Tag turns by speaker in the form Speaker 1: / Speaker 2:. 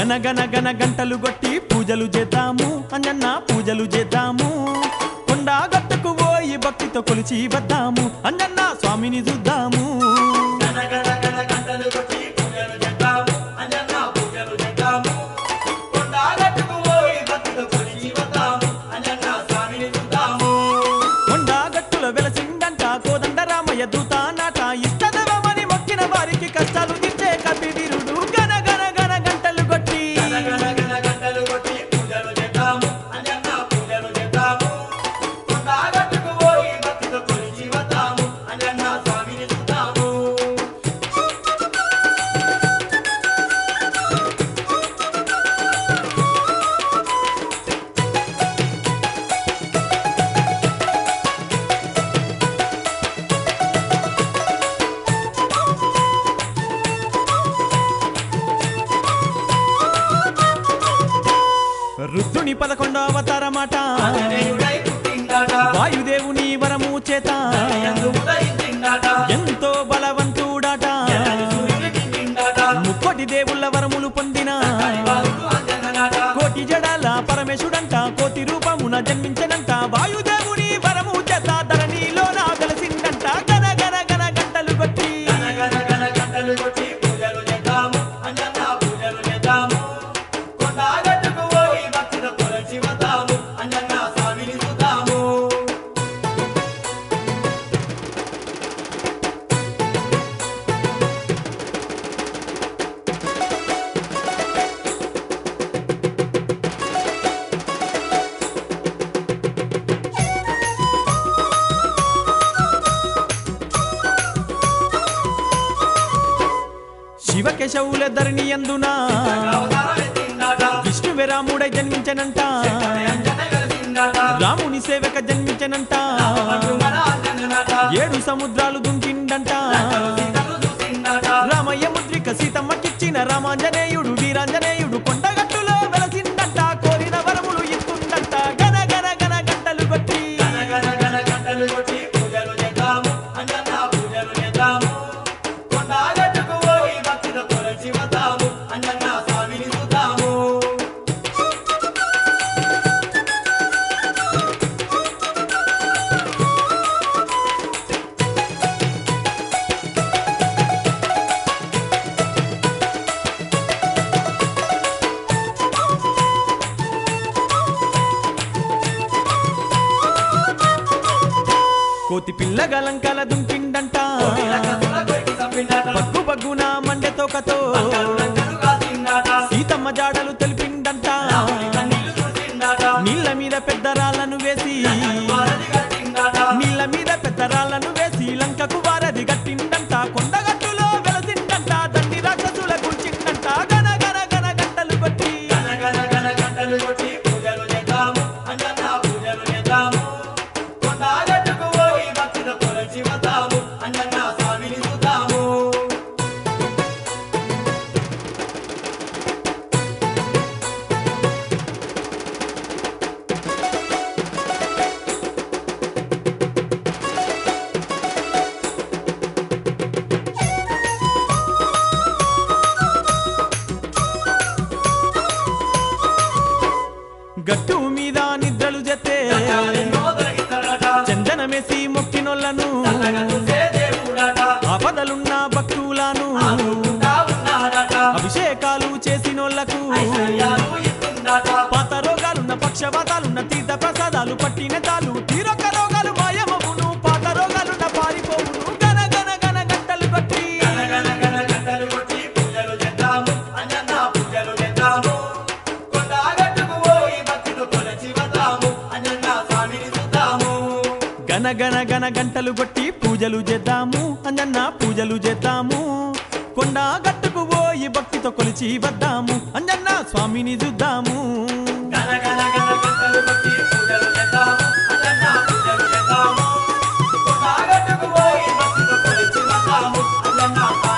Speaker 1: గన గన గన గంటలు కొట్టి పూజలు చేద్దాము అంజన్న పూజలు చేద్దాము కొండా గట్టుకు పోయి భక్తితో కొలిచి వద్దాము అంజన్న స్వామిని చూద్దాము
Speaker 2: గన గన గన గంటలు కొట్టి పూజలు చేద్దాము అంజన్న పూజలు చేద్దాము కొండగట్టుకు పోయి భక్తితో కొలిచి వద్దాము అంజన్న స్వామిని చూద్దాము
Speaker 1: కొండా గట్టుల వెలసిందంట కోదండ రామయ్య దూత నాట ఇష్టదవమని మొక్కిన వారికి కష్టాలు తీర్చే కపివీరుడు గన గన గన గంటలు కొట్టి
Speaker 2: గన గన గన గంటలు కొట్టి పూజలు చేద్దాము అంజన్న పూజలు చేద్దాము కొండగట్టుకు పోయి భక్తితో కొలిచి వద్దాము అంజన్న స్వామిని చూద్దాము
Speaker 1: రుద్రుని పదకొండవ అవతారమాట
Speaker 2: ఆంజనేయుడై పుట్టిండాట
Speaker 1: వాయుదేవుని వరము చేత
Speaker 2: ఎందు ఉదయించిండాట
Speaker 1: ఎంతో బలవంతుడాట
Speaker 2: ఎర్రని సూర్యుడు నిండిండాట
Speaker 1: ముక్కోటి దేవుళ్ళ వరములు పొందిన
Speaker 2: బాలుడు అంజననాట
Speaker 1: కోటి జడాల పరమేశుడంట కోటి రూపమున జన్మించనంట వాయుదేవుని వరము చేత ధరణిలో నా వెలసిందంట గన గన గన గంటలు కొట్టి
Speaker 2: గన గన గన గంటలు కొట్టి పూజలు చేద్దాము అంజన్న పూజలు చేద్దాము కొండగట్టుకు పోయి భక్తితో కొలచి వద్దాము అంజన్న స్వామిని చూద్దాము
Speaker 1: శివకేశవుల ధరణి అందున
Speaker 2: అవతారం ఎత్తిండాట
Speaker 1: విష్ణువే రాముడై జన్మించనంట
Speaker 2: అంజన కలిసిండాట
Speaker 1: రాముని సేవక జన్మించనంట
Speaker 2: మన అంజననాట
Speaker 1: ఏడు సముద్రాలు దుంకిండంట
Speaker 2: సీతను చూసిండాట
Speaker 1: రామయ్య ముద్రిక సీతమ్మకిచ్చిన రామాంజనేయుడు వీరాంజనేయుడు కొండగట్టులో వెలసిందంట కోరిన వరములు ఇస్తుందంట గన గన గన గంటలు కొట్టి
Speaker 2: గన గన గన గంటలు కొట్టి పూజలు చేద్దాము అంజన్న పూజలు చేద్దాము కొండగట్టుకు పోయి భక్తితో కొలచి వద్దాము అంజన్న స్వామిని చూద్దాము
Speaker 1: కోతి పిల్ల గలంకల దుంకిండంట
Speaker 2: కసుల కొరికి చంపిండాట
Speaker 1: బగ్గు బగ్గున మండె తోకతో
Speaker 2: లంకలు కాసిండాట
Speaker 1: సీతమ్మ జాడలు తెలిపిండంట
Speaker 2: కన్నీళ్లు చూసిండాట
Speaker 1: నీళ్ళ మీద పెద్ద రాళ్ళను వేసి
Speaker 2: వారధి కట్టిండాట
Speaker 1: నీళ్ళ మీద పెద్ద రాళ్ళను వేసి లంకకు వారధి గట్టిండంట కొండగట్టులో వెలసిండంట దండి రాక్షసుల కూల్చిండంట గన గన గన గంటలు కొట్టి
Speaker 2: గన గన గన గంటలు కొట్టి పూజలు చేద్దాము అంజన్న పూజలు చేద్దాము కొండగట్టుకు పోయి భక్తితో కొలచి వద్దాము అంజన్న స్వామిని చూద్దాము
Speaker 1: గట్టు మీద నిద్రలు జతే
Speaker 2: ఎన్నో తొలగిస్తాడట
Speaker 1: చందనమేసి మొక్కినోళ్ళను
Speaker 2: చల్లగా చూసే దేవుడట
Speaker 1: ఆపదలున్న భక్తులను
Speaker 2: ఆదుకుంటా ఉన్నాడట
Speaker 1: అభిషేకాలు చేసినోళ్లకు
Speaker 2: ఐశ్వర్యాలు ఇస్తుందట
Speaker 1: పాత రోగాలున్న పక్షవాతాలున్న తీర్థ ప్రసాదాలు పట్టిన తాలు తీరొక్క రోగాలు మాయమవును పాత రోగాలున్న పారిపోవును గన గన గన గంటలు కొట్టి
Speaker 2: గన గన గన గంటలు కొట్టి పూజలు చేద్దాము అంజన్న పూజలు చేద్దాము కొండగట్టుకు పోయి భక్తితో కొలచి వద్దాము అంజన్న స్వామిని చూద్దాము
Speaker 1: గన గన గన గంటలు కొట్టి పూజలు చేద్దాము అంజన్న పూజలు చేద్దాము కొండ గట్టుకు పోయి భక్తితో కొలిచి వద్దాము అంజన్న స్వామిని చూద్దాము
Speaker 2: గన గన గన గంటలు కొట్టి పూజలు చేద్దాము అంజన్న పూజలు చేద్దాము కొండగట్టుకు పోయి భక్తితో కొలచి వద్దాము అంజన్న